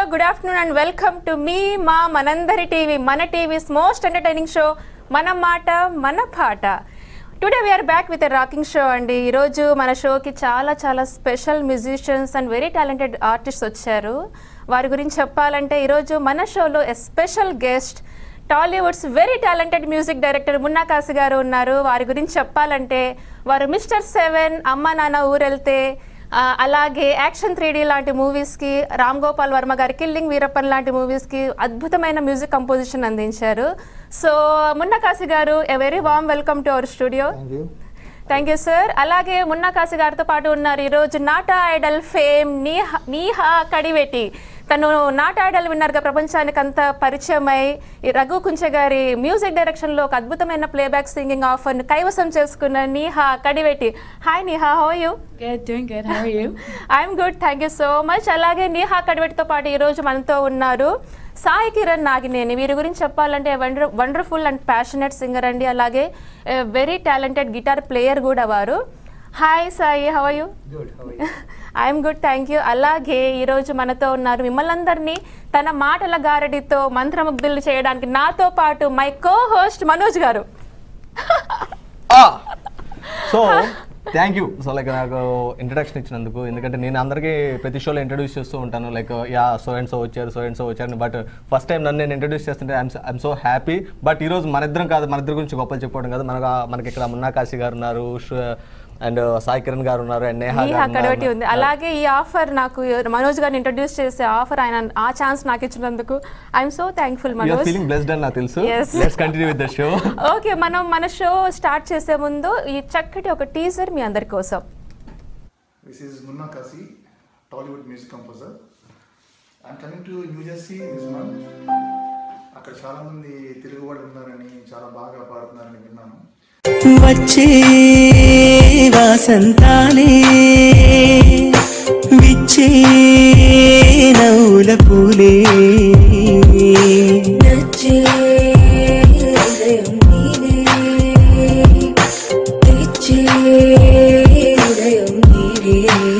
Good afternoon and welcome to మీ మా మనందరి టీవీ మన టీవీస్ మోస్ట్ ఎంటర్టైనింగ్ షో మన మాట మన పాట today we're back with rocking show అండి ఈరోజు మన షోకి చాలా చాలా special musicians and very talented artist వచ్చారు వారి గురించి చెప్పాలంటే ఈరోజు మన షోలో ఎ స్పెషల్ గెస్ట్ టాలీవుడ్స్ very talented music director Munna Kasi గారు ఉన్నారు వారి గురించి చెప్పాలంటే వారు మిస్టర్ సెవెన్ అమ్మ నాన్న ఊరెళ్తే ఆ, అలాగే యాక్షన్ త్రీ డి లాంటి మూవీస్కి రామ్ గోపాల్ వర్మ గారి కిల్లింగ్ వీరప్పన్ లాంటి మూవీస్కి అద్భుతమైన మ్యూజిక్ కంపోజిషన్ అందించారు so Munna Kasi garu a very warm welcome to our studio thank you thank you sir అలాగే మున్నా కాసి గారితో పాటు ఉన్నారు ఈరోజు నాటా ఐడల్ ఫేమ్ నీహా నీహా కడివెటి తను నాటా ఐడల్ విన్నర్గా ప్రపంచానికి అంత పరిచయమై ఈ రఘు కుంచె గారి మ్యూజిక్ డైరెక్షన్లో ఒక అద్భుతమైన ప్లేబ్యాక్ సింగింగ్ ఆఫర్ను కైవసం చేసుకున్న Neha Kadiveti hi Neha how you Good, doing good. How are you? I'm good thank you so much అలాగే నీహా కడివెట్తో పాటు ఈరోజు మనతో ఉన్నారు సాయి కిరణ్ నాగినేని వీరి గురించి చెప్పాలంటే wonder wonderful and passionate singer అండి అలాగే వెరీ టాలెంటెడ్ గిటార్ ప్లేయర్ కూడా వారు hi Sai how you good I'm good thank you అలాగే ఈరోజు మనతో ఉన్నారు మిమ్మల్ని అందరినీ తన మాటల గారడితో మంత్రముగ్ధులు చేయడానికి నాతో పాటు my co host Manoj garu so thank you so like నాకు ఇంట్రడక్షన్ ఇచ్చినందుకు ఎందుకంటే నేను అందరికీ ప్రతి షోలో ఇంట్రడ్యూస్ చేస్తూ ఉంటాను like yeah so and so వచ్చారు సో అండ్ సో వచ్చారు బట్ ఫస్ట్ టైం నన్ను నేను ఇంట్రడ్యూస్ చేస్తుంటే I'm I'm so happy but ఈరోజు మన ఇద్దరం కాదు మన ఇద్దరు గురించి గొప్పలు చెప్పుకోవడం కాదు మనకు మనకి ఇక్కడ మున్నా కాశీ గారు ఉన్నారు అండ్ సాయి కిరణ్ గారు ఉన్నారు అండ్ నేహా నీహా గారు కడవటి ఉంది ఉన్నారు. అలాగే ఈ ఆఫర్ నాకు మనోజ్ గారిని ఇంట్రడ్యూస్ చేసే ఆఫర్ ఆయన ఆ ఛాన్స్ నాకు ఇచ్చినందుకు I'm so thankful You are Manoj feeling blessed అని నాకు తెలుసు Yes. Let's continue with the show okay మనం మన షో స్టార్ట్ చేసే ముందు ఈ చక్కటి ఒక టీజర్ మీ అందరి కోసం this is Munna Kasi Tollywood music composer I'm coming to New Jersey this month అక్కడ చాలా మంది తెలుగు వాళ్ళు ఉన్నారని చాలా బాగా పాడుతున్నారని విన్నాను వచ్చే వాసంతాలే విచ్చే నవ్వుల పూలే నచ్చే హృదయం నీదే ఇచ్చే హృదయం నీదే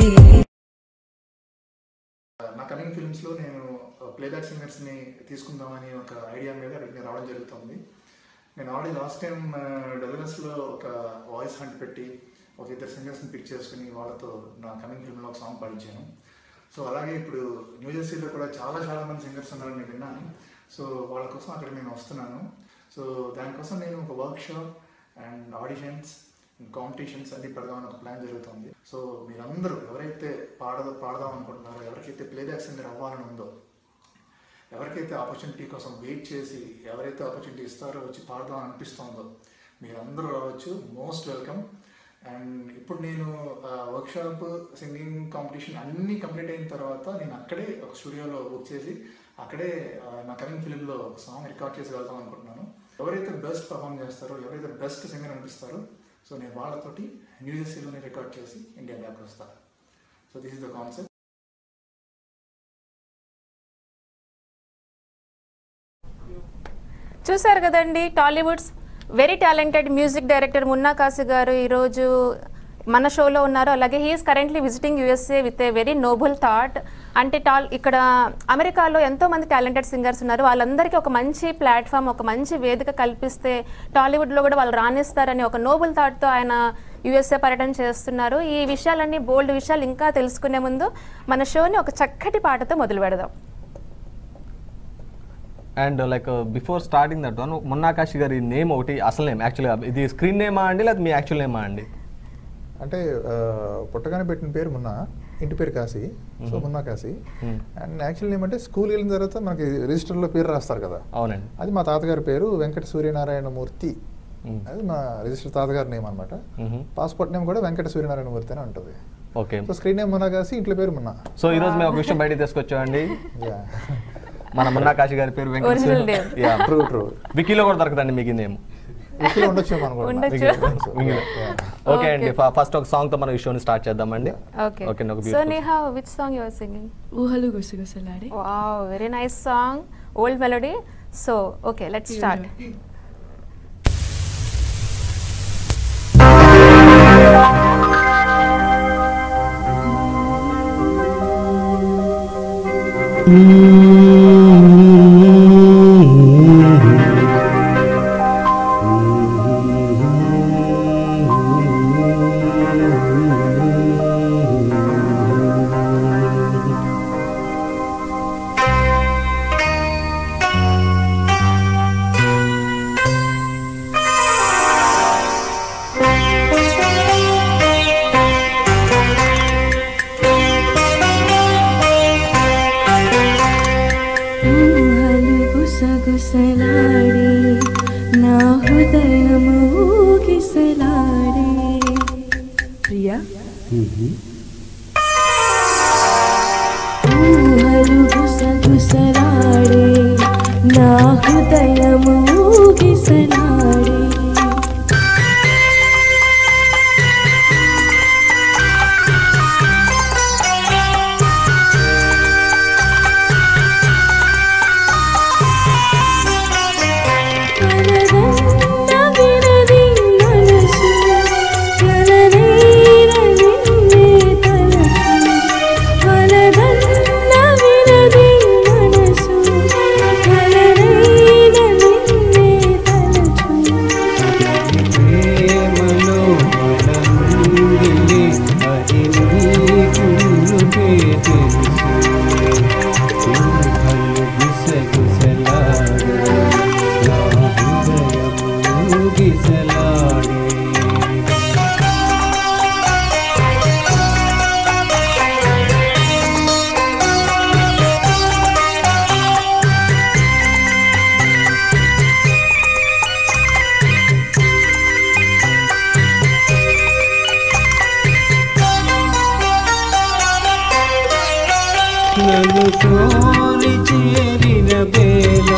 నా కమింగ్ ఫిల్మ్స్లో నేను ప్లేబ్యాక్ సింగర్స్ని తీసుకుందామని ఒక ఐడియా మీద అక్కడికి రావడం జరుగుతుంది నేను ఆల్రెడీ లాస్ట్ టైం డెలగస్లో ఒక వాయిస్ హంట్ పెట్టి ఒక ఇద్దరు సింగర్స్ని పిక్ చేసుకుని వాళ్ళతో నా కమింగ్ ఫిల్మ్లో ఒక సాంగ్ పాడించాను సో అలాగే ఇప్పుడు న్యూ జెర్సీలో కూడా చాలా చాలా మంది సింగర్స్ ఉన్నారని విన్నాను సో వాళ్ళ కోసం అక్కడ నేను వస్తున్నాను సో దానికోసం నేను ఒక workshop and auditions competitions అన్ని పెడదామని ఒక ప్లాన్ జరుగుతుంది సో మీరందరూ ఎవరైతే పాడద పాడదాం అనుకుంటున్నారో ఎవరికైతే ప్లేబ్యాక్ సింగర్ అవ్వాలని ఉందో ఎవరికైతే ఆపర్చునిటీ కోసం వెయిట్ చేసి ఎవరైతే ఆపర్చునిటీ ఇస్తారో వచ్చి పాడదాం అనిపిస్తుందో మీరందరూ రావచ్చు మోస్ట్ వెల్కమ్ అండ్ ఇప్పుడు నేను వర్క్షాప్ సింగింగ్ కాంపిటీషన్ అన్నీ కంప్లీట్ అయిన తర్వాత నేను అక్కడే ఒక స్టూడియోలో బుక్ చేసి అక్కడే ఆ, నా కమింగ్ ఫిలింలో సాంగ్ రికార్డ్ చేసి వెళ్దాం అనుకుంటున్నాను ఎవరైతే బెస్ట్ పర్ఫామ్ చేస్తారో ఎవరైతే బెస్ట్ సింగర్ అనిపిస్తారో సో నేను వాళ్ళతోటి న్యూ జెర్సీలోనే రికార్డ్ చేసి ఇండియా బ్యాక్ వస్తాను so this is the concept చూశారు కదండి Tollywood's very talented music director Munna Kasi garu ఈరోజు మన షోలో ఉన్నారు అలాగే he's currently visiting USA with a very noble thought అంటే టాల్ ఇక్కడ అమెరికాలో ఎంతో మంది టాలెంటెడ్ సింగర్స్ ఉన్నారు వాళ్ళందరికీ ఒక మంచి ప్లాట్ఫామ్ ఒక మంచి వేదిక కల్పిస్తే టాలీవుడ్లో కూడా వాళ్ళు రాణిస్తారని ఒక నోబుల్ థాట్తో ఆయన యుఎస్ఏ పర్యటన చేస్తున్నారు ఈ విషయాలన్నీ బోల్డ్ విషయాలు ఇంకా తెలుసుకునే ముందు మన షోని ఒక చక్కటి పాటతో మొదలు పెడదాం and like before starting that one Munna Kasi గారి నేమ్ ఒకటి అసలు నేమ్ యాక్చువల్గా ఇది స్క్రీన్ నేమా అండి లేదా మీ యాక్చువల్ నేమా అండి అంటే ఆ, పుట్టగానే పెట్టిన పేరు మున్నా ఇంటి పేరు Kashi so Munna Kashi Hmm. And actual ఏమంటే స్కూల్ వెళ్ళిన తర్వాత మనకి రిజిస్టర్లో పేరు రాస్తారు కదా అవునండి అది మా తాతగారి పేరు వెంకట సూర్యనారాయణ మూర్తి Hmm. అది మా రిజిస్టర్ తాతగారి నేమ్ అనమాట Mhm. పాస్పోర్ట్ నేమ్ కూడా వెంకట సూర్యనారాయణ మూర్తి అని ఉంటుంది okay so screen name Munna Kashi ఇంట్లో పేరు మున్నా సో ఈ రోజు మేము ఒక విషయం బయట తీసుకొచ్చామండి యా మన మున్నాకాశి గారి పేరు Venkata Original name. Yeah true true వికీలో కూడా దొరకదండి మీకు నేమ్ ఇక్కడ ఉండొచ్చు ఉండొచ్చు. ఓకే అండి ఫస్ట్ ఒక సాంగ్ తో మనం ఈ షోని స్టార్ట్ చేద్దామండి ఓకే ఓకే ఒక so beautiful Neha which song your singing Uhalu gusto ko sa lari. Wow very nice song old melody so okay let's start ఊహలు గుసగుసలాడే నా హృదయము ఊగిసలాడే ప్రియా ఊహలు గుసగుసలాడే నా హృదయము ఊగిసలాడే కలగన్న వినది మనసు కలనైన నిన్నే తలచు కలగన్న వినది మనసు కలనైన నిన్నే తలచు ప్రేమలో మనందిలే అది నీకునుకే తెలుసు ఊహలు గుసగుసలాడే నా హృదయము గిసలాడే నన్ను కోరి చేరిన వేళ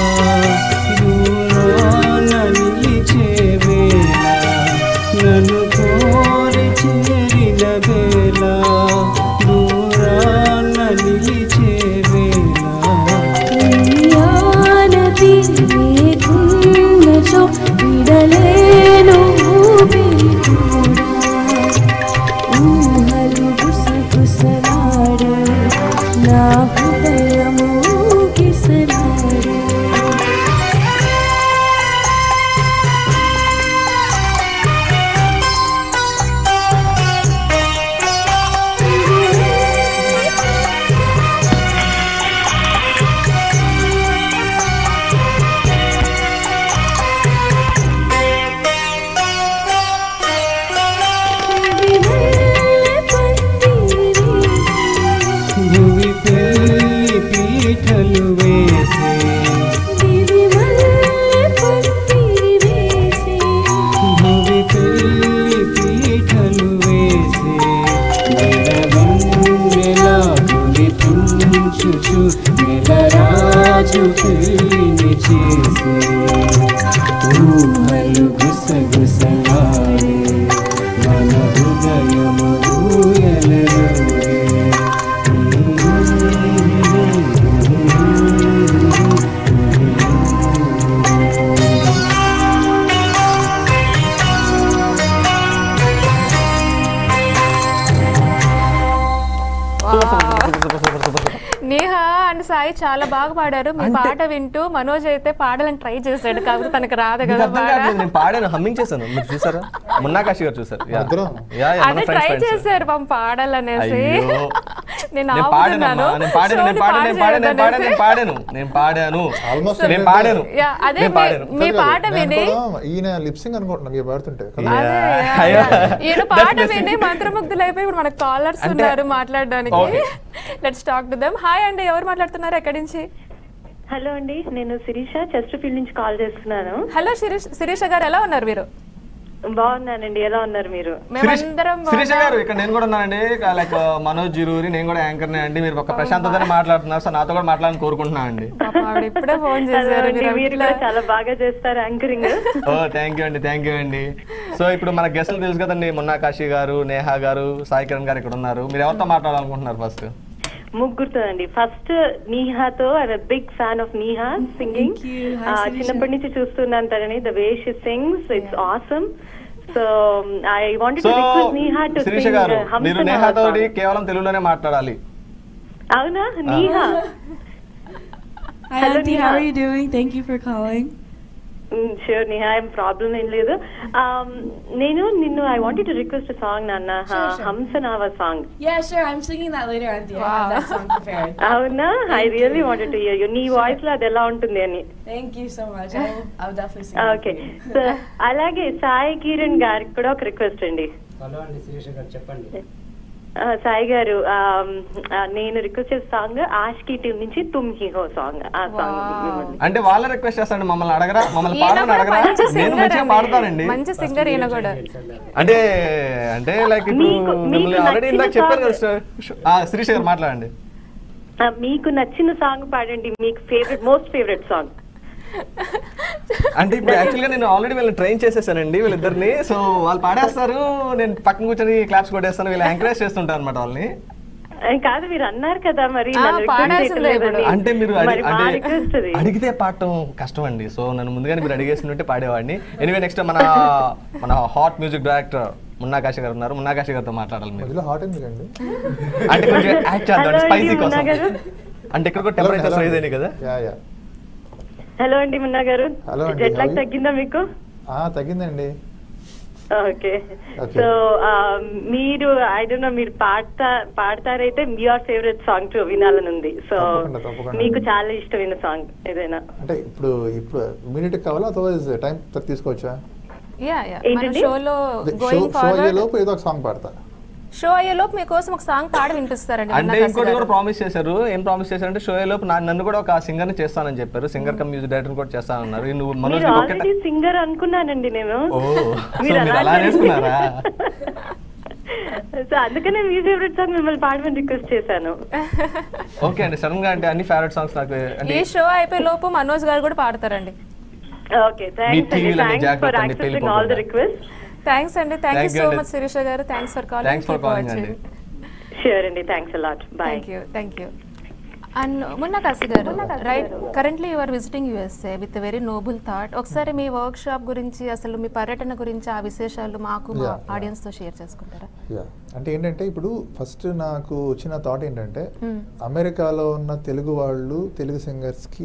దూరాన నిలిచే వేళ నన్ను కోరి చేరిన వేళ దూరాన నిలిచే వేళ ప్రియానతి నీకున్నచో విడలేను ఊపిరి కూడా ఊహలు గుసగుసలాడే నా హృదయము ఊగిసలాడే భువి పెళ్లి పీఠలు వేసే భువి పెళ్లి పీఠలు వేసే నెలవెన్నెలా గుడి పుంచుచు నెలరాజు పెళ్లిని చేసే ఊహలు గుసగుసలాడే మన హృదయము ఊయలలోగే నేహ అండ్ సాయి చాలా బాగా పాడారు మీ పాట వింటూ మనోజ్ అయితే పాడాలని ట్రై చేశాడు కాకపోతే తనకు రాదు మీకు కదా అర్థం కావట్లేదు నేను పాడాను హమ్మింగ్ చేశాను మీరు చూసారా మున్నా కాశీ గారు చూసారు యా. ఇద్దరం? యా, యా, మన అదే friends, ట్రై friends. చేశారు పాపం పాడాలనేసి అయ్యో. నేను నేను పాడాను ఆపుతున్నాను నేను పాడాను నేను షోని పాడాను నేను పాడాను నేను పాడాను నేను పాడజేయొద్దనేసి. పాడాను నేను పాడాను Almost నేను పాడాను యా, అదే నేను మీ- పాడాను మీ కాదు, పాట నేను విని కూడా ఈయన లిప్సింగ్ అనుకుంటున్నాను మీరు పాడుతుంటే కదా? Yeah. అదే, యా, అయ్యో. యా. ఈయన పాట Definitely. విని మంత్రముగ్ధులైపోయి ఇప్పుడు మనకు కాలర్స్ అంటే- ఉన్నారు మాట్లాడడానికి Okay. Let's talk to them hi అండి ఎవరు మాట్లాడుతున్నారు ఎక్కడి నుంచి హలో అండి నేను శిరీష చెస్టర్ఫీల్డ్ నుంచి కాల్ చేస్తున్నాను హలో శిరీష్ శిరీష గారు ఎలా ఉన్నారు మీరు బాగున్నానండి ఎలా ఉన్నారు మీరు శిరీష్ మేమందరం శిరీష బాగున్నాం. గారు ఇక్కడ నేను కూడా ఉన్నానండి లైక్ మనోజ్ జిరూరి నేను కూడా యాంకర్ అండి మీరు ఒక ప్రశాంతతనే మాట్లాడుతున్నారు సో నాతో కూడా మాట్లాడాలని కోరుకుంటున్నాను అండి పాపం ఆవిడ ఇప్పుడే ఫోన్ హలో చేశారు అండి, మీరు మీరు ఇట్లా- కూడా చాలా బాగా చేస్తారు యాంకరింగ్ ఓ థ్యాంక్ యూ అండి థ్యాంక్ యూ అండి సో ఇప్పుడు మన గెస్ట్లు తెలుసు కదండి మున్నా కాశీ గారు నేహా గారు సాయి కిరణ్ గారు ఇక్కడ ఉన్నారు మీరు ఎవరితో మాట్లాడాలనుకుంటున్నారు ఫస్ట్ ముగ్గురుతో అండి ఫస్ట్ నీహాతో I'm big fan of Neha singing Thank you. Hi, Sirisha. చిన్నప్పటి నుంచి చూస్తున్నాను తనని the way she sings it's awesome so I wanted so to request Neha to Sirisha sing garu మీరు నేహాతో కేవలం తెలుగులోనే మాట్లాడాలి అవునా Neha Hi, Hello, Auntie. Neha. How are you doing? Thank you for calling. Sure Neha ఏం ప్రాబ్లం ఏం లేదు Um, నేను నిన్ను I wanted to request song నాన్న Sure, sure. Hamsanava song Yeah, sure. I'm singing that later, Auntie. I have that song prepared. అవునా I really wanted to hear you నీ voice లో అది ఎలా ఉంటుంది అని Thank you so much. I will, I will definitely sing it okay for you. So అలాగే సాయి కిరణ్ గారికి కూడా ఒక రిక్వెస్ట్ అండి హలో అండి శిరీష గారు చెప్పండి ఆ, సాయి గారు um, ఆ, నేను రిక్వెస్ట్ చేసే సాంగ్ ఆష్కి టీం నుంచి తుమ్ హీ హో సాంగ్ ఆ సాంగ్ మిమ్మల్ని అంటే వాళ్ళ రిక్వెస్ట్ చేస్తాండి మమ్మల్ని అడగరా మమ్మల్ని ఈయన పాడమని కూడా అడగరా మంచి నేను సింగర్ మంచిగా పాడతానండి మంచి సింగర్ ఈయన కూడా అంటే అంటే లైక్ ఇప్పుడు మీకు- మిమ్మల్ని మీకు ఆల్రెడీ నచ్చిన ఇందాక చెప్పాను కదా song. సార్ ఆ, శిరీష గారు మాట్లాడండి ఆ, మీకు నచ్చిన సాంగ్ పాడండి మీకు ఫేవరెట్ మోస్ట్ ఫేవరెట్ సాంగ్ అంటే ఇప్పుడు యాక్చువల్గా నేను ఆల్రెడీ వీళ్ళని ట్రైన్ చేసేసానండి వీళ్ళిద్దరిని సో వాళ్ళు పాడేస్తారు నేను పక్కన కూర్చొని క్లాప్స్ కొట్టేస్తాను వీళ్ళు ఎంకరేజ్ చేస్తుంటాను అనమాట వాళ్ళని కాదు మీరు అన్నారు కదా మరి ఆ, నన్ను request పాడాల్సిందే చేయట్లేదని. ఇప్పుడు. అంటే మీరు మరి అడి- మా అంటే request అది. అడిగితే పాడటం కష్టం అండి సో నన్ను ముందుగానే మీరు అడిగేసినట్టే పాడేవాడిని ఎనివే నెక్స్ట్ మన మన హాట్ మ్యూజిక్ డైరెక్టర్ మున్నాకాశ గారు ఉన్నారు మున్నాకాశ గారితో మాట్లాడాలి మీరు మధ్యలో హాట్ ఎందుకండి అంటే కొంచెం యాక్ట్ చేద్దాం Hello, స్పైసీ అండి, కోసం మున్నా గారు. అంటే ఇక్కడ కూడా టెంపరేచర్ రైజ్ కదా యా యా హలో అండి మున్నా గారు Hello అండి, jet lag how are you? తగ్గిందా మీకు ఆ, తగ్గిందండి ఓకే Okay. సో మీరు ఐ డోంట్ నో మీరు పాడతా పాడతారైతే మీ ఆర్ ఫేవరెట్ సాంగ్ టు వినాలని ఉంది సో తప్పకుండా, తప్పకుండా. మీకు చాలా ఇష్టమైన సాంగ్ ఏదైనా అంటే ఇప్పుడు ఇప్పుడు ఇమీడియట్ కావాలా అదర్వైజ్ టైం తీసుకోవచ్చా యా యా మన ఏంటండి? షోలో షో గోయింగ్ షో అయ్యే ఫార్వర్డ్ లోపు ఏదో ఒక సాంగ్ పాడతా షో అయ్యేలోపు మీకోసం ఒక సాంగ్ పాడి వినిపిస్తారండి అంటే మున్నా ఇంకోటి కాశీ కూడా గారు. ప్రామిస్ చేశారు ఏం ప్రామిస్ చేశారంటే షో లోపు నా- నన్ను కూడా ఒక సింగర్ ని చేస్తానని చెప్పారు సింగర్ కమ్ మ్యూజిక్ డైరెక్టర్ కూడా చేస్తానన్నారు ఈ నువ్వు మనోజ్ మీరు నీకు ఒక్కటే ఆల్రెడీ సింగర్ అనుకున్నానండి నేను ఓ సో మీరు మీరు అలా అలా వేసుకున్నారా సో అందుకనే మీ ఫేవరెట్ సాంగ్ మిమ్మల్ని పాడమని రిక్వెస్ట్ చేశాను ఓకే అండి సడన్ గా అంటే అన్ని ఫేవరెట్ సాంగ్స్ నాకు అంటే ఈ షో అయిపోయే లోపు మనోజ్ గారు కూడా పాడతారండి ఓకే థ్యాంక్స్ అండి టీవీలో మీ థ్యాంక్స్ ఫర్ జాగ్రత్త అండి, యాక్సెప్టింగ్ ఆల్ ద పెళ్ళిపోకుండా. రిక్వెస్ట్ థ్యాంక్స్ అండి thank you Thank you so అండి. Much Sirisha garu thanks for calling thanks for calling అండి షూర్ అండి thanks a lot bye thank you thank you and Munna Kashi garu right currently you are visiting USA with very noble thought ఒకసారి మీ work shop గురించి అసలు మీ పర్యటన గురించి ఆ విశేషాలు మాకు మా Yeah, yeah. ఆడియన్స్ తో షేర్ చేసుకుంటారా యా అంటే ఏంటంటే ఇప్పుడు ఫస్ట్ నాకు వచ్చిన థాట్ ఏంటంటే Hmm. అమెరికాలో ఉన్న తెలుగు వాళ్ళు తెలుగు సింగర్స్కి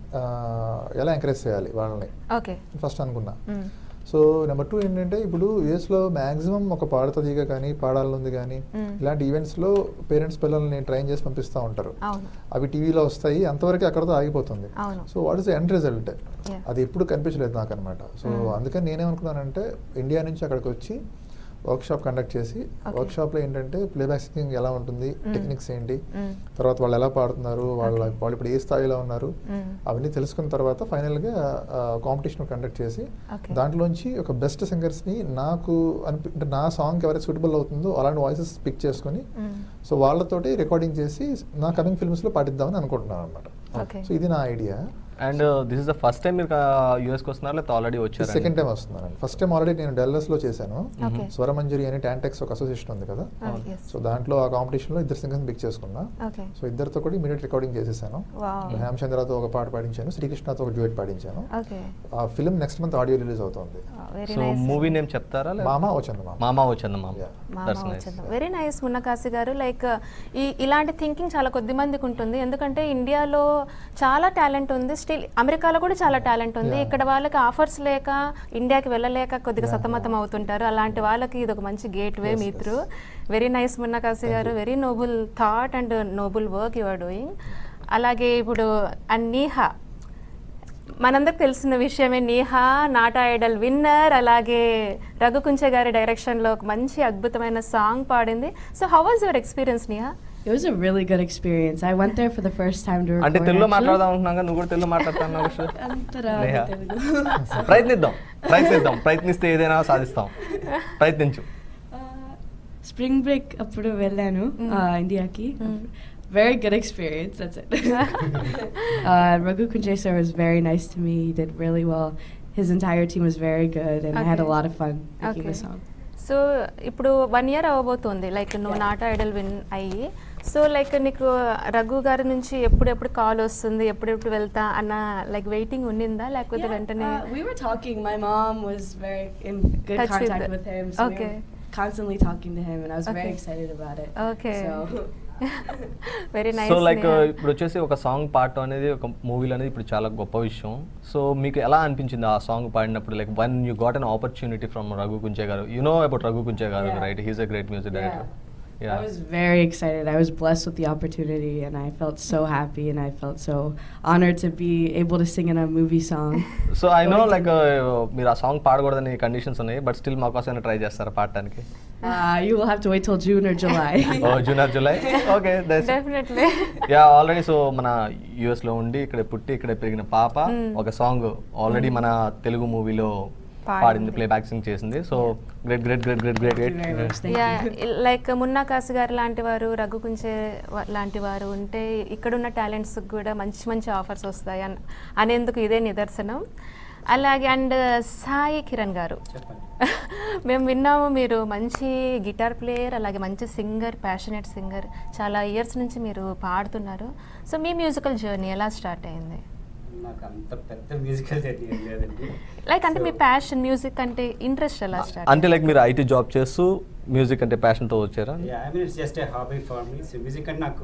ఎలా ఎంకరేజ్ చేయాలి వాళ్ళని ఓకే ఫస్ట్ అనుకున్నా సో నెంబర్ టూ ఏంటంటే ఇప్పుడు యూఎస్లో మ్యాక్సిమం ఒక పాడతీగ కానీ పాడాలనుంది కానీ Mm. ఇలాంటి ఈవెంట్స్లో పేరెంట్స్ పిల్లల్ని ట్రైన్ చేసి పంపిస్తూ ఉంటారు అవును అవి టీవీలో వస్తాయి అంతవరకు అక్కడతో ఆగిపోతుంది అవును. So what is end result Yeah. అది ఎప్పుడు కనిపించలేదు నాకు అనమాట సో అందుకని నేనేమనుకున్నానంటే ఇండియా నుంచి అక్కడికి వచ్చి వర్క్ షాప్ కండక్ట్ చేసి Okay. వర్క్ షాప్లో ఏంటంటే ప్లేబ్యాక్ సింగింగ్ ఎలా ఉంటుంది టెక్నిక్స్ ఏంటి Mm. తర్వాత వాళ్ళు ఎలా పాడుతున్నారు వాళ్ళ వాళ్ళు ఇప్పుడు ఏ స్థాయిలో ఉన్నారు Mm. అవన్నీ తెలుసుకున్న తర్వాత ఫైనల్గా కాంపిటీషన్ కండక్ట్ చేసి Okay. దాంట్లోంచి ఒక బెస్ట్ సింగర్స్ని నాకు అనిపి అంటే నా సాంగ్ ఎవరైతే సూటబుల్ అవుతుందో అలాంటి వాయిసెస్ పిక్ చేసుకొని Mm. సో వాళ్ళతోటి రికార్డింగ్ చేసి నా కమింగ్ ఫిల్మ్స్లో పాటిద్దామని అనుకుంటున్నాను అనమాట Okay. సో ఇది నా idea and this is the first time మీరు యూఎస్కి వస్తున్నారు లేకపోతే ఆల్రెడీ వచ్చారు సెకండ్ టైం వస్తున్నాను ఫస్ట్ టైం ఆల్రెడీ నేను డెల్లస్లో చేశాను Okay. స్వరమంజరి అని టాంటెక్స్ ఒక అసోసియేషన్ ఉంది కదా Ah, yes. సో దాంట్లో ఆ కాంపిటీషన్లో ఇద్దరు సింగర్స్ పిక్ చేసుకున్నా ఓకే సో ఇద్దరితో కూడా ఇమీడియట్ రికార్డింగ్ చేసేసాను వావ్ హేమచంద్రతో ఒక పాట పాడించాను శ్రీకృష్ణతో ఒక డ్యూయట్ పాడించాను ఓకే ఆ film next month audio release అవుతుంది very so nice movie name చెప్తారా లేదా? మామ వచ్చింది మామ మామ వచ్చింది మామ Yeah. That's nice very nice Munna Kasi garu like ఈ ఇలాంటి థింకింగ్ చాలా కొద్ది మందికి ఉంటుంది ఎందుకంటే ఇండియాలో చాలా టాలెంట్ ఉంది స్టిల్ అమెరికాలో కూడా చాలా టాలెంట్ ఉంది Yeah. ఇక్కడ వాళ్ళకి ఆఫర్స్ లేక ఇండియాకి వెళ్ళలేక కొద్దిగా Yeah, సతమతం అవుతుంటారు అలాంటి వాళ్ళకి ఇది ఒక మంచి గేట్ వే Yes, మీ yes. Through very nice Munna Kasi garu very noble thought and noble work you are doing అలాగే ఇప్పుడు అండ్ నీహా మనందరికి తెలిసిన విషయమే నీహా నాటా ఐడల్ విన్నర్ అలాగే రఘుకుంచ గారి డైరెక్షన్లో ఒక మంచి అద్భుతమైన సాంగ్ పాడింది so how was your experience Neha It was a really good experience. I went there for the first time to record. అంటే తెలుగులో actually. మాట్లాడదాం అనుకున్నాం కదా, నువ్వు కూడా తెలుగులో మాట్లాడుతున్నావు అంతరా నేహా. తెలుగు. ప్రయత్నిద్దాం ప్రయత్నిద్దాం ప్రయత్నిస్తే ఏదైనా సాధిస్తాం ప్రయత్నించు స్ప్రింగ్ బ్రేక్ అప్పుడు వెళ్ళాను ఇండియాకి very good experience that's it Raghu Kunche sir was very nice to me he did really well his entire team was very good and I had a Okay. lot of fun making the Okay. song so ఇప్పుడు one year అవ్వబోతుంది like నువ్వు NATA idol win అయ్యి so like నీకు రఘు గారి నుంచి ఎప్పుడెప్పుడు call వస్తుంది ఎప్పుడెప్పుడు వెళ్తా అన్న లైక్ వెయిటింగ్ ఉండిందా లేకపోతే Yeah, వెంటనే uh, we were talking. My mom was very in good Touch with contact the- with, him, so Okay. we were constantly talking to him, and I was very Okay. excited about it. Okay. So very nice so like ఇప్పుడు వచ్చేసి ఒక song పాడటం అనేది ఒక మూవీలో అనేది ఇప్పుడు చాలా గొప్ప విషయం సో మీకు ఎలా అనిపించింది ఆ సాంగ్ పాడినప్పుడు like one you got an opportunity from Raghu Kunche garu you know about Raghu Kunche garu Yeah. Right he's a great music director I was very excited. I was blessed with the opportunity, and I felt so happy, and I felt so honored to be able to sing in a movie song. So I know like మీరు ఆ song పాడకూడదని conditions ఉన్నాయి but still మా కోసం try చేస్తారా పాడటానికి Uh, you will have to wait till June or July. Oh junior July okay definitely yeah already so మన US లో ఉండి ఇక్కడ పుట్టి ఇక్కడ పెరిగిన పాప ఒక సాంగ్ ఆల్రెడీ మన తెలుగు మూవీలో పాడింది. పాడింది ప్లే బ్యాక్ సింగ్ చేసింది so great great great great great Thank you very much. Thank yeah you. Like Munna Kasu garu లాంటి వారు రఘు కుంచే వా- లాంటి వారు ఉంటే ఇక్కడున్న టాలెంట్స్ కూడా మంచి మంచి ఆఫర్స్ వస్తాయి అన్ అనేందుకు ఇదే నిదర్శనం అలాగే అండ్ సాయి కిరణ్ గారు చెప్పండి మేము విన్నాము మీరు మంచి గిటార్ ప్లేయర్ అలాగే మంచి సింగర్ ప్యాషనెట్ సింగర్ చాలా ఇయర్స్ నుంచి మీరు పాడుతున్నారు సో మీ మ్యూజికల్ జర్నీ ఎలా స్టార్ట్ అయింది నాకు అంత పెద్ద మ్యూజికల్ జర్నీ ఏం లేదండి లైక్ అంటే మీ So, ప్యాషన్ మ్యూజిక్ అంటే ఇంట్రెస్ట్ ఎలా స్టార్ట్ అంటే లైక్ మీరు ఐటీ జాబ్ చేస్తూ మ్యూజిక్ అంటే passion తో వచ్చారా yeah, I mean, it's just a hobby for me. So, music అంటే నాకు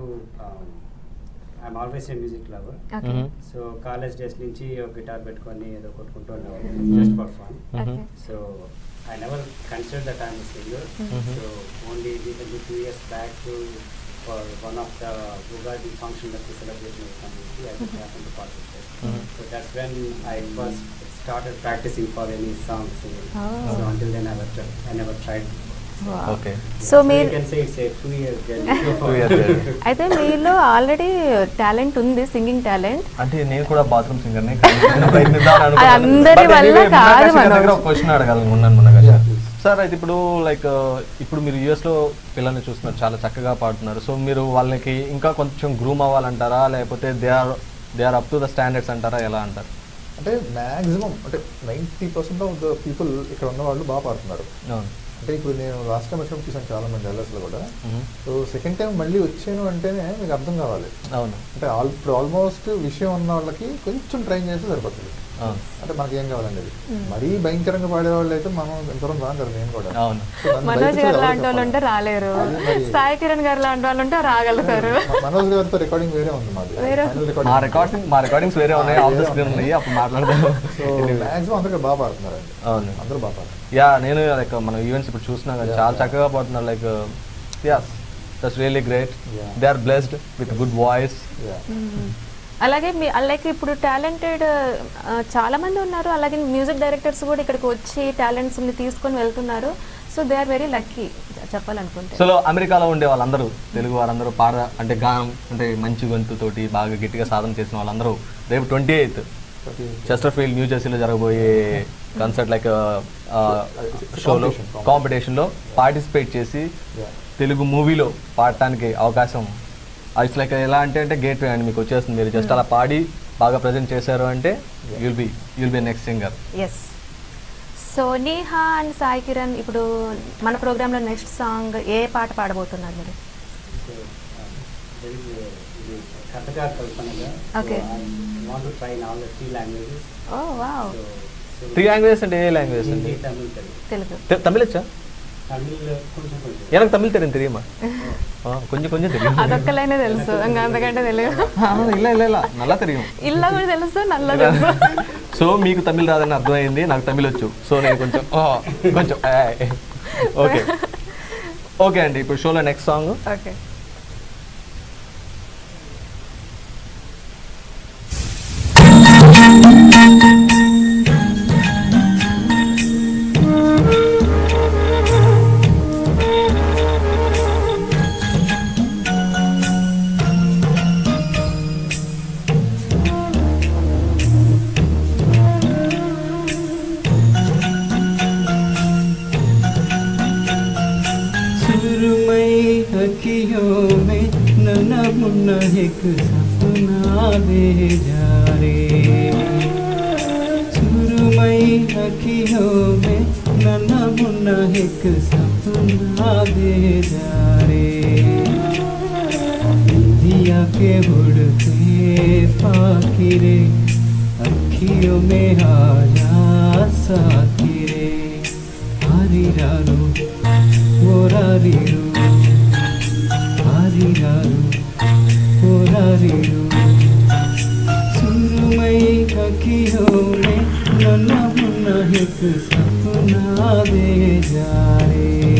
I'm always a music lover okay Mhm. So college days నుంచి ఒక గిటార్ పెట్టుకొని ఏదో కొట్టుకుంటూ ఉండేవాళ్ళు just for fun okay so I never consider that I'm singer so only recently two years back for one of the Ugadi function that celebration with community I just happened to participate. Mhm. So that's when I first started practicing for any song singing. Oh. So until then I never tried. I never tried. Okay so you మీరు can say it's a two year journey. Two year journey. అయితే మీలో already talent ఉంది singing talent అంటే నేను కూడా bathroom singer ని ప్రయత్నిద్దాం అది అందరి వల్ల కాదు మనోజ్. ఒక క్వశ్చన్ అడగాలనుకున్నాను మన సార్ అయితే ఇప్పుడు లైక్ ఇప్పుడు మీరు యుఎస్ లో పిల్లల్ని చూస్తున్నారు చాలా చక్కగా పాడుతున్నారు సో మీరు వాళ్ళకి ఇంకా కొంచెం గ్రూమ్ అవ్వాలంటారా లేకపోతే they are they are up to the standards అంటారా ఎలా అంటారు అంటే మ్యాక్సిమం అంటే ninety percent of the people ఇక్కడ ఉన్న వాళ్ళు బాగా పాడుతున్నారు అవును అంటే ఇప్పుడు నేను లాస్ట్ టైం వచ్చినప్పుడు చూసాను చాలా మంది డల్లర్స్లో కూడా Mhm. సో సెకండ్ టైం మళ్ళీ వచ్చాను అంటేనే మీకు అర్థం కావాలి అవును అంటే ఆల్ ఇప్పుడు ఆల్మోస్ట్ విషయం ఉన్న వాళ్ళకి కొంచెం ట్రైన్ చేస్తే సరిపోతుంది అవును అంటే మనకి ఏం కావాలండి అది మరీ భయంకరంగా పాడే వాళ్ళు అయితే మనం ఎంతవరకు రాను కదా నేను కూడా అవును సో నన్ను మనోజ్ బయటకు గారు ఎవరు లాంటి వాళ్ళు చెప్పాలి? ఉంటే రాలేరు అదే మరి. సాయి కిరణ్ గారు లాంటి వాళ్ళు ఉంటే రాగలుగుతారు మ- మనోజ్ గారితో రికార్డింగ్ వేరే ఉంది మాది వేరే? Final recording. మా రికార్డింగ్ మా రికార్డింగ్స్ వేరే ఉన్నాయి ఆఫ్ ద స్క్రీన్ ఉన్నాయి అప్పుడు మాట్లాడదాం సో మ్యాక్సిమం అందరూ బాగా పాడుతున్నారండి అవును అందరూ బాగా పాడుతున్నారు యా నేను లైక్ మన ఈవెంట్స్ ఇప్పుడు చూస్తున్నాం కదా చాలా చక్కగా పాడుతున్నారు like yeah that's really great Yeah. They are blessed with good voice Yeah. అలాగే మీ లైక్ ఇప్పుడు టాలెంటెడ్ చాలా మంది ఉన్నారు అలాగే మ్యూజిక్ డైరెక్టర్స్ కూడా ఇక్కడికి వచ్చి టాలెంట్స్ ని తీసుకొని వెళ్తున్నారు so they are very lucky చెప్పాలనుకుంటే సో అమెరికాలో ఉండే వాళ్ళందరూ తెలుగు వారందరూ పాడ అంటే గానం అంటే మంచి గొంతుతోటి బాగా గట్టిగా సాధన చేసిన వాళ్ళందరూ రేపు twenty eighth Chesterfield New జెర్సీలో జరగబోయే కన్సర్ట్ లైక్ షోలో Competition. కాంపిటీషన్లో పార్టిసిపేట్ చేసి Yeah. తెలుగు మూవీలో పాడటానికి అవకాశం ఇట్స్ లైక్ ఎలా అంటే అంటే గేట్ వే అండి మీకు వచ్చేస్తుంది మీరు జస్ట్ అలా పాడి బాగా ప్రజెంట్ చేశారు అంటే you'll be you'll be next singers so Neha and Sai Kiran ఇప్పుడు మన ప్రోగ్రాంలో నెక్స్ట్ సాంగ్ ఏ పాట పాడబోతున్నారు మీరు So um, there is a, ఇది కథగా కల్పనగా Okay. Want to try in all the three languages oh wow so three languages అంటే ఏ లాంగ్వేజ్ హిందీ అండి తమిళ్ తెలుగు తెలుగు తె- తమిళ్ వచ్చా తమిళ్ కొంచెం కొంచెం எனக்கு தமிழ் தெரியும் தெரியுமா ஆ, கொஞ்சம் கொஞ்சம் தெரியும் అదొక్క లైనే తెలుసు ఇంకా అంతకంటే తెలియదు ఆ, இல்ல இல்ல இல்ல நல்லா தெரியும் ఇల్లా కూడా తెలుసు నల్ల తెలుసు సో మీకు తమిళ్ రాదని అర్థమైంది నాకు తమిళ్ వచ్చు సో నేను కొంచెం ఆ, కొంచెం ఓకే ఓకే అండి ఇప్పుడు షోలో నెక్స్ట్ సాంగ్ ఓకే सुरमई अखियों में नन्हा मुन्ना एक सपना दे जा रे सुरमई अखियों में नन्हा मुन्ना एक सपना दे जा रे दिया के उड़ते फाकिरे अखियों में आ जा साकिरे हरी रारो ఓరారిరు హరిరారు एक सपना दे जा रे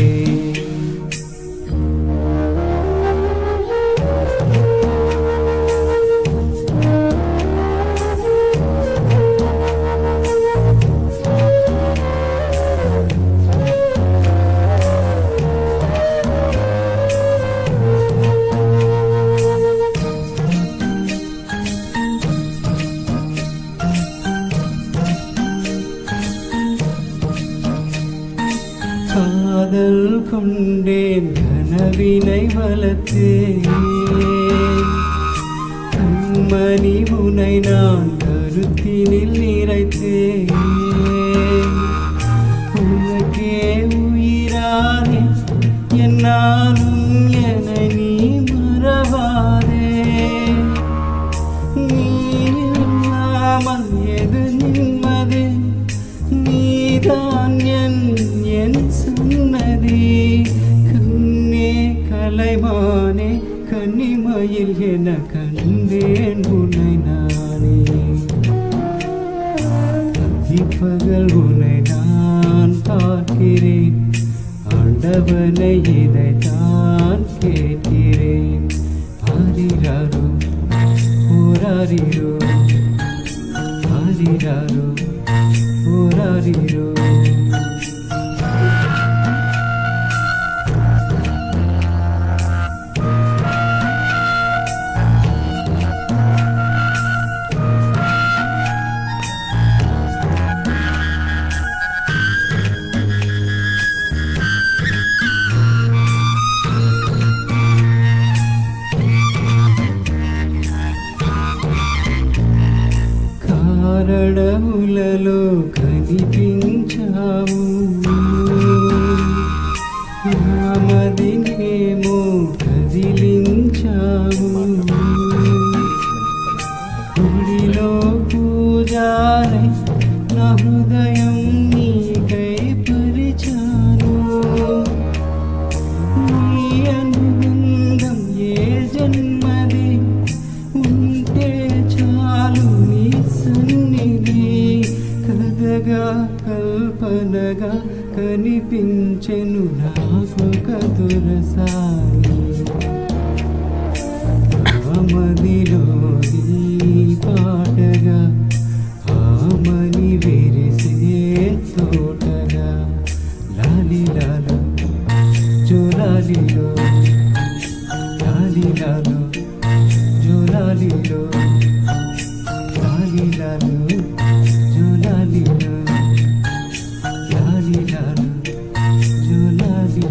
காதல் கொண்டேன் கனவினை வளர்த்தேன் கண்மணி முனை நான் கருத்தினில் நிறைத்தேன் உனக்கே உயிரானே என்னாலும் என நீ மறவாதே நீ இல்லாமல் எது நிம்மதி நீதான் என் என் சன்னதி கண்ணே கலைமானே கன்னிமயில் என கண்டேன் உன்னை நானே இப்பகல் உன்னை நான் பார்க்கிறேன் ஆண்டவனை இதை தான் கேட்கிறேன் ஆரிராரோ ஓராரிரோ ஆரிராரோ ஓராரிரோ కారణములలో కనిపించావు నామదినేమో కదిలించావు గుడిలో పూజారై నా హృదయం నీకై పరిచాను నీ అనుబంధం ఏ జన్మది ఉంటే చాలు నీ సన్నిధి కథగా కల్పనగా కనిపించెను నాకొక దురసాని మదిలో ఈ పాటగా ఆమని విరిసే తోటగా లాలి లాల జోలాలిలో లాలి లాలో జోలాలిలో లాలి లాలో జోలాలిలో లాలి లాలో జోలాలిలో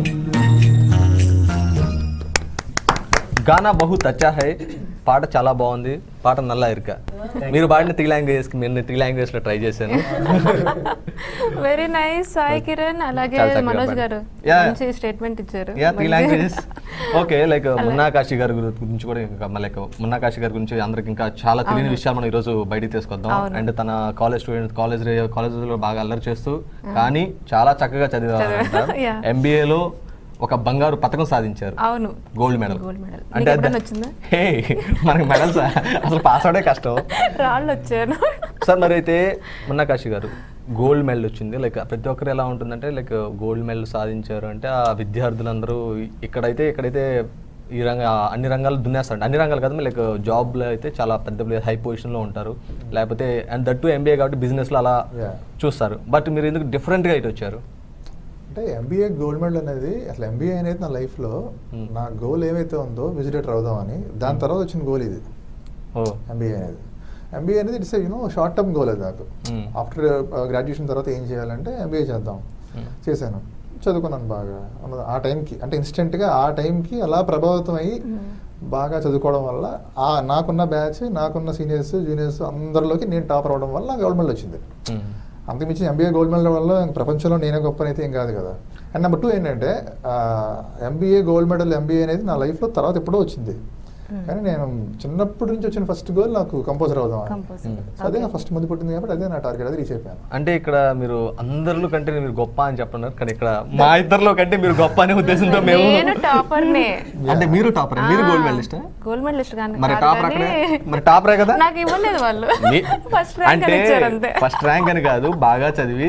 గానా బహుత్ అచ్చా హై పాట చాలా బాగుంది పాట నల్ల ఇరుక మీరు పాడిన త్రీ లాంగ్వేజెస్ నేను త్రీ లాంగ్వేజ్ లో ట్రై చేశాను వెరీ నైస్ సాయి కిరణ్ అలాగే చాలా చక్కగా మనోజ్ పాడారు. గారు Yeah. మంచి స్టేట్మెంట్ ఇచ్చారు యా త్రీ మంచి- లాంగ్వేజెస్ ఓకే లైక్ అలా. మున్నా కాశీ గారి గురి- గురించి కూడా ఇంకా లైక్ మున్నా కాశీ గారి గురించి అందరికి ఇంకా చాలా తెలియని అవును. విషయాలు మనం ఈరోజు బయటికి తీసుకొద్దాం అవును. అండ్ తన కాలేజ్ స్టూడెంట్ కాలేజ్ కాలేజ్లో బాగా అల్లరి చేస్తూ కానీ చాలా చక్కగా చదివారు Yeah. ఎంబీఏలో ఒక బంగారు పథకం సాధించారు అవును గోల్డ్ మెడల్ గోల్డ్ మెడల్ అంటే నీకు అది- ఎప్పుడైనా వచ్చిందా హే మనకి మెడల్స్ అసలు పాస్ అవడే కష్టం రాళ్ళు వచ్చాను సార్ మరి అయితే మున్నా కాశీ గారు గోల్డ్ మెడల్ వచ్చింది లైక్ ప్రతి ఒక్కరు ఎలా ఉంటుందంటే లైక్ గోల్డ్ మెడల్ సాధించారు అంటే ఆ విద్యార్థులందరూ ఇక్కడైతే ఇక్కడైతే ఈ రంగ అన్ని రంగాలు దున్నేస్తారు అన్ని రంగాలు కదా లైక్ జాబ్లో అయితే చాలా పెద్ద హై పొజిషన్లో ఉంటారు లేకపోతే అండ్ దట్ టు ఎంబీఏ కాబట్టి బిజినెస్లో అలా Yeah. చూస్తారు బట్ మీరు ఎందుకు డిఫరెంట్గా ఇటు వచ్చారు అంటే ఎంబీఏ గోల్డ్ మెడల్ అనేది అసలు ఎంబీఏ అనేది నా లైఫ్లో నా గోల్ ఏమైతే ఉందో విజిటేటర్ అవుదామని దాని తర్వాత వచ్చిన గోల్ ఇది ఓ ఎంబీఏ అనేది ఎంబీఏ అనేది it's you know short term goal అది నాకు Hmm. ఆఫ్టర్ గ్రాడ్యుయేషన్ తర్వాత ఏం చేయాలంటే ఎంబీఏ చేద్దాం చేశాను చదువుకున్నాను బాగా అన్న- ఆ టైంకి అంటే ఇన్స్టెంట్గా ఆ టైంకి అలా ప్రభావితం అయ్యి బాగా చదువుకోవడం వల్ల ఆ నాకున్న బ్యాచ్ నాకున్న సీనియర్స్ జూనియర్స్ అందరిలోకి నేను టాపర్ అవడం వల్ల గోల్డ్ మెడల్ వచ్చింది అంతకుమించి ఎంబీఏ గోల్డ్ మెడల్ వల్ల ప్రపంచంలో నేనే గొప్ప అయితే ఏం కాదు కదా అండ్ నెంబర్ టూ ఏంటంటే ఎంబీఏ గోల్డ్ మెడల్ ఎంబీఏ అనేది నా లైఫ్లో తర్వాత ఎప్పుడో వచ్చింది కానీ నేను చిన్నప్పటి నుంచి వచ్చిన ఫస్ట్ గోల్ నాకు కంపోజర్ అవుదాం అని. Composer. సో అదే నా ఫస్ట్ ముందు పుట్టింది కాబట్టి అదే నా టార్గెట్ అది రీచ్ అయిపోయాను అంటే ఇక్కడ మీరు అందరిలో కంటే మీరు గొప్ప అని చెప్తున్నారు కానీ ఇక్కడ మా ఇద్దరిలో కంటే మీరు గొప్ప అనే ఉద్దేశంతో మేము నేను టాపర్నే అంటే మీరు టాపర్ మీరు గోల్డ్ మెడలిస్ట్ గోల్డ్ మెడలిస్ట్ కానీ మరి కాదు టాపర్ కానీ అక్కడే మరి టాపరే కదా నాకు ఇవ్వలేదు వాళ్ళు మీ- ఫస్ట్ ర్యాంక్ అంటే ఇచ్చారు అంతే ఫస్ట్ ర్యాంక్ అని కాదు బాగా చదివి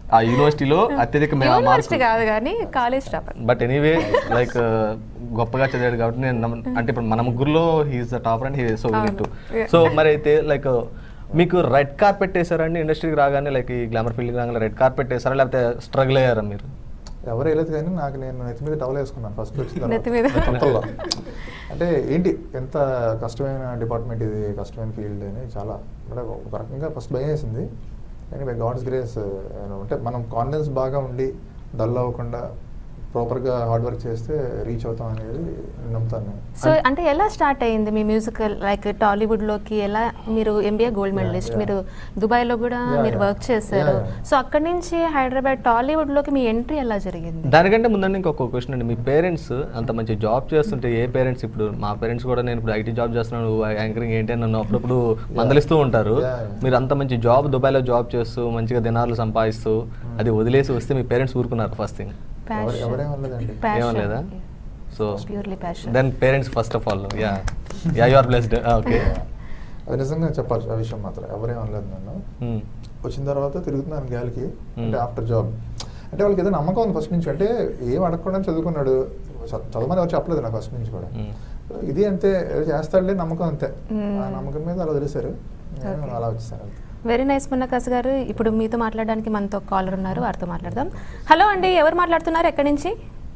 ఆ యూనివర్సిటీలో అత్యధిక మే- యూనివర్సిటీ మార్కులు కాదు కానీ college topper but anyway like గొప్పగా చదివాడు కాబట్టి నేను నమ్మ- అంటే ఇప్పుడు మన ముగ్గురులో he is the topper and he so will to Yeah. So మరి అయితే లైక్ మీకు రెడ్ కార్పెట్ వేసారండి ఇండస్ట్రీకి రాగానే లైక్ ఈ గ్లామర్ ఫీల్డ్కి రాగానే రెడ్ కార్పెట్ వేసారా లేకపోతే స్ట్రగుల్ అయ్యారా మీరు ఎవరు వెళ్ళదు కానీ నాకు నేను నెత్తి మీద టవల్ వేసుకున్నాను ఫస్ట్ వచ్చిన నెత్తి మీద. తర్వాత. కొత్తలో అంటే ఏంటి ఎంత కష్టమైన డిపార్ట్మెంట్ ఇది కష్టమైన ఫీల్డ్ అని చాలా అంటే ఒక రకంగా ఫస్ట్ భయం వేసింది కానీ బై గాడ్స్ గ్రేస్ అంటే మనం కాన్ఫిడెన్స్ బాగా ఉండి డల్ అవ్వకుండా ప్రాపర్గా హార్డ్ వర్క్ చేస్తే రీచ్ అవుతాం అనేది నమ్ముతాను నేను సో అంటే ఎలా స్టార్ట్ అయ్యింది మీ మ్యూజికల్ లైక్ టాలీవుడ్ లోకి ఎలా మీరు ఎంబీఏ గోల్డ్ మెడలిస్ట్ yeah. మీరు దుబాయ్ లో కూడా Yeah, మీరు yeah. వర్క్ చేశారు Yeah, yeah. సో అక్కడి నుంచి హైదరాబాద్ టాలీవుడ్ లోకి మీ ఎంట్రీ ఎలా జరిగింది దానికంటే ముందండి ఇంకొక క్వశ్చన్ అండి మీ పేరెంట్స్ అంత మంచి జాబ్ చేస్తుంటే ఏ పేరెంట్స్ ఇప్పుడు మా పేరెంట్స్ కూడా నేను ఇప్పుడు ఐటీ జాబ్ చేస్తున్నాను యాంకరింగ్ ఏంటి అని నన్ను అప్పుడప్పుడు మందలిస్తూ ఉంటారు Yeah, yeah. మీరు అంత మంచి జాబ్ దుబాయ్లో జాబ్ చేస్తూ మంచిగా దినాలు సంపాదిస్తూ అది వదిలేసి వస్తే మీ పేరెంట్స్ ఊరుకున్నారు ఫస్ట్ థింగ్ ఎవరు ఎవరేం అనలేదండి ఏమో లేదా so purely passion then parents first of all yeah yeah you are blessed okay అది నిజంగా చెప్పాలి ఆ విషయం మాత్రం ఎవరేం అనలేదు నన్ను వచ్చిన తర్వాత తిరుగుతున్నాను గాలికి అంటే ఆఫ్టర్ జాబ్ అంటే వాళ్ళకి ఏదో నమ్మకం ఉంది ఫస్ట్ నుంచి అంటే ఏం అడగకుండా చదువుకున్నాడు చ- చదవమని ఎవరు చెప్పలేదు నాకు ఫస్ట్ నుంచి కూడా So, ఇది అంతే ఏదో చేస్తాడులే నమ్మకం అంతే ఆ నమ్మకం మీద అలా వదిలేశారు నేను అలా వచ్చేసాను వెరీ నైస్ మున్నకాస్ గారు ఇప్పుడు మీతో మాట్లాడడానికి మనతో కాలర్ ఉన్నారు వారితో మాట్లాడదాం హలో అండి ఎవరు మాట్లాడుతున్నారు ఎక్కడి నుంచి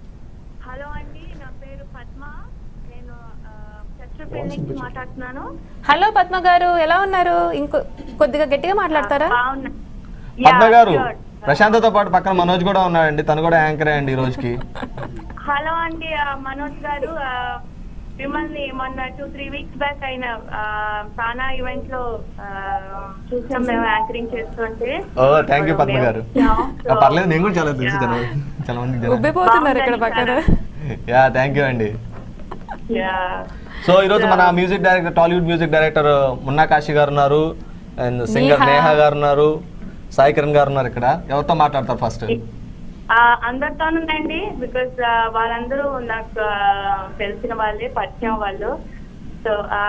హలో అండి నా పేరు పద్మ నేను చచ్రపల్లి నుంచి మాట్లాడుతున్నాను హలో పద్మ గారు ఎలా ఉన్నారు ఇంకో కొద్దిగా గట్టిగా మాట్లాడతారా బాగున్నా పద్మ Yeah, గారు sure. ప్రశాంతతో పాటు పక్కన మనోజ్ కూడా ఉన్నాడండి తను కూడా యాంకరే అండి ఈ రోజుకి హలో అండి ఆ, మనోజ్ గారు ఆ, మిమ్మల్ని మొన్న టూ త్రీ వీక్స్ బ్యాక్ అయిన ఆ, సానా ఈవెంట్ లో ఆ, చూసాం మేము యాంకరింగ్ చేస్తుంటే ఓ థ్యాంక్ యూ పద్మ మేము గారు వచ్చాం. ఆ, పర్లేదు నేను కూడా చాలా తెలుసు జనం చాలా మందికి జనం ఉబ్బిపోతున్నారు ఇక్కడ పక్కన యా థ్యాంక్ యూ అండి Yeah. సో ఈరోజు మన music director Tollywood music director Munna Kashi గారు ఉన్నారు అండ్ సింగర్ నేహా. నేహా గారు ఉన్నారు సాయి కిరణ్ గారు ఉన్నారు ఇక్కడ ఎవరితో మాట్లాడతారు ఫస్ట్ ఆ, అందరితోనండి బికాస్ వాళ్ళందరూ నాకు ఆ, తెలిసిన వాళ్ళే పరిచయం వాళ్ళు సో ఆ,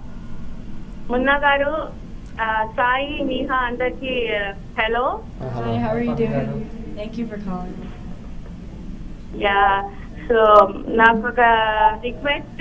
మున్నా గారు ఆ, సాయి నీహా అందరికి hello Hi, how are you doing? Thank you for calling. Yeah so నాకు ఒక రిక్వెస్ట్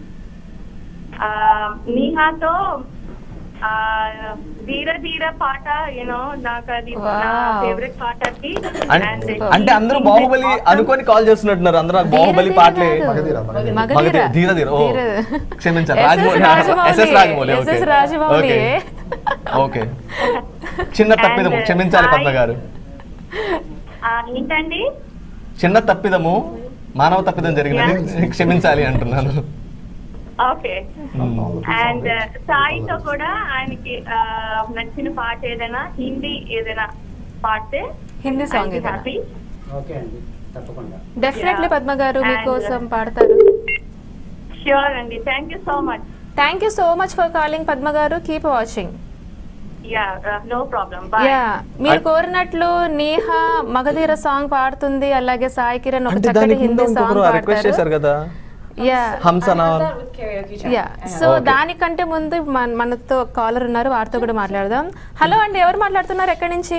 నీహాతో ఆ, ధీర ధీర పాట యూనో నాకు అది నా Wow. ఫేవరెట్ పాట అది అం- And అంటే అందరూ బాహుబలి అనుకొని కాల్ చేస్తున్నట్టున్నారు అందరూ నాకు బాహుబలి ధీర పాటలే ధీర కాదు. మగధీర, మగధీర. మగధీర. ధీర ధీర ఓ ధీర. క్షమించాలి SS Rajamouli Rajamouli. SS Rajamouli okay SS Rajamouli. Okay okay చిన్న తప్పిదము And, క్షమించాలి Sai- పద్మ గారు ఆ, ఏంటండి చిన్న తప్పిదము మానవ తప్పిదం జరిగినది క్షమించాలి అంటున్నాను ఓకే అండ్ సాయితో కూడా ఆయనకి ఆ, నచ్చిన పాట ఏదైనా హిందీ ఏదైనా పాడితే హిందీ సాంగ్ ఏదైనా హ్యాపీ ఓకే అండి తప్పకుండా డెఫినెట్లీ Yeah. పద్మ గారు And- మీకోసం పాడతారు ష్యూర్ అండి thank you so much thank you so much for calling Padma గారు keep watching yeah no problem bye yeah మీరు కోరినట్లు నేహా మగధీర సాంగ్ పాడుతుంది అలాగే సాయి కిరణ్ ఒక అంటే చక్కటి దానికి ముందు హిందీ సాంగ్ ఇంకొకరు రిక్వెస్ట్ చేశారు పాడతారు కదా యా హంసనా I had that with karaoke chat. Yeah I had- so Okay. దానికంటే ముందు మన- మనతో కాలర్ ఉన్నారు వారితో కూడా మాట్లాడదాం హలో అండి ఎవరు మాట్లాడుతున్నారు ఎక్కడి నుంచి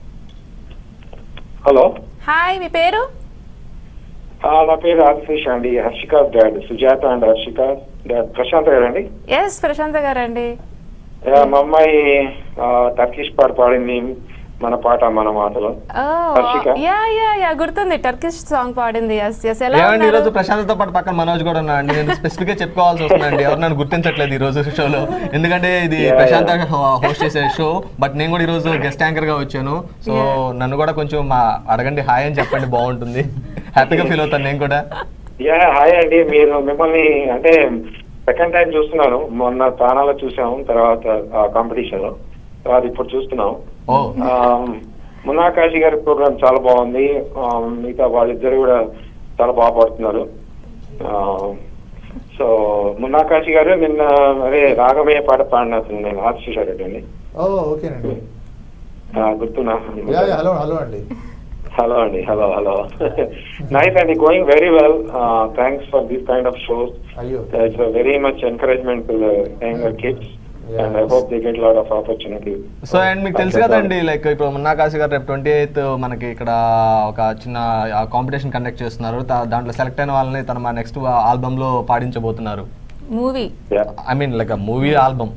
హలో హాయ్ మీ పేరు ఆ, నా పేరు ఆదిశేష్ అండి Harshika dad Sujatha and Harshika dad Prashanth గారండి ఎస్ ప్రశాంత్ గారండి ఆ, మా అమ్మాయి ఆ, టర్కిష్ పాట పాడింది మన పాట మన మాటలో హర్షిక. యా యా యా గుర్తుంది టర్కిష్ సాంగ్ పాడింది ఎస్ ఎస్ ఎలా ఏమండి ఈ రోజు ఉన్నారు ప్రశాంత్తో పాటు పక్కన మనోజ్ కూడా ఉన్నాడు నేను స్పెసిఫిక్ గా చెప్పుకోవాల్సి వస్తుందండి ఎవరు నన్ను గుర్తించట్లేదు ఈ రోజు షోలో ఎందుకంటే ఇది Yeah, ప్రశాంత్ హోస్ట్ చేసే షో బట్ నేను కూడా ఈ రోజు గెస్ట్ యాంకర్ గా వచ్చాను సో Yeah. నన్ను కూడా కొంచెం మా అడగండి హాయ్ అని చెప్పండి బాగుంటుంది హ్యాపీగా ఫీల్ అవుతాను నేను కూడా యా హాయ్ అండి మీరు మిమ్మల్ని అంటే సెకండ్ టైం చూస్తున్నాను మొన్న తానాలో చూసాము తర్వాత కాంపిటీషన్ లో తర్వాత ఇప్పుడు చూస్తున్నాం ఓ ఆ, మున్నాకాశి గారి ప్రోగ్రామ్ చాలా బాగుంది ఆ, మిగతా వాళ్ళిద్దరు కూడా చాలా బాగా పాడుతున్నారు ఆ, సో మున్నాకాశి గారు నిన్న అదే రాగమయ్య పాట పాడినట్టు నేను ఆశిషారెడ్డి అండి ఓ ఓకేనండి ఆ, గుర్తున్నా యా యా హలో హలో అండి హలో అండి హలో హలో నైస్ అండి going very well thanks for this kind of shows అయ్యో it's very much encouragement to younger kids and I hope they get lot of opportunity so and మీకు తెలుసు కదండి like ఇప్పుడు మున్నా కాశీ గారు రేపు twenty eighth మనకి ఇక్కడ ఒక చిన్న కాంపిటీషన్ కండక్ట్ చేస్తున్నారు దా- దాంట్లో సెలెక్ట్ అయిన వాళ్ళని తన మా నెక్స్ట్ ఆల్బమ్ లో పాడించబోతున్నారు movie I mean like movie album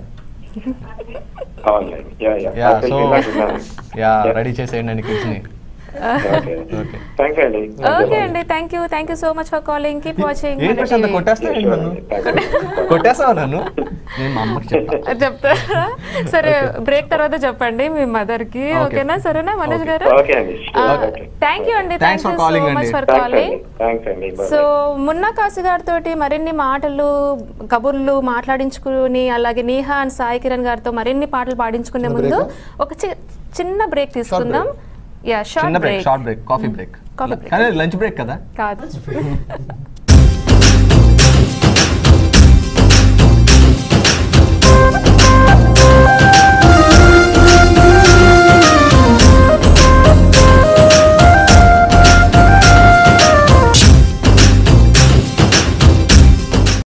అవునండి yeah yeah yeah so yeah ready చేసేయండి అండి కిడ్స్ ని ఓకే థ్యాంక్ యూ అండి ఓకే అండి thank you thank you so much for calling keep watching ఏం ప్రశాంత్ కొట్టేస్తా నన్ను కొట్టేస్తావా నన్ను నేను మా అమ్మకి చెప్తా చెప్తారా సరే బ్రేక్ తర్వాత చెప్పండి మీ మదర్ కి Okay. ఓకేనా సరేనా మనోజ్ గారు ఓకే అండి ఓకే థ్యాంక్ యూ అండి Thanks thank for you so calling much అండి. ఫర్ థ్యాంక్స్ కాలింగ్ అండి థ్యాంక్స్ అండి Bye so bye. Munna Kashi గారితో మరిన్ని మాటలు కబుర్లు మాట్లాడించుకుని అలాగే నీహా అండ్ సాయి కిరణ్ గారితో మరిన్ని పాటలు పాడించుకునే చిన్న ముందు break ఒక చి- చిన్న బ్రేక్ తీసుకుందాం యా చిన్న short break break short break coffee break Coffee break. కానీ లంచ్ బ్రేక్ కదా కాదు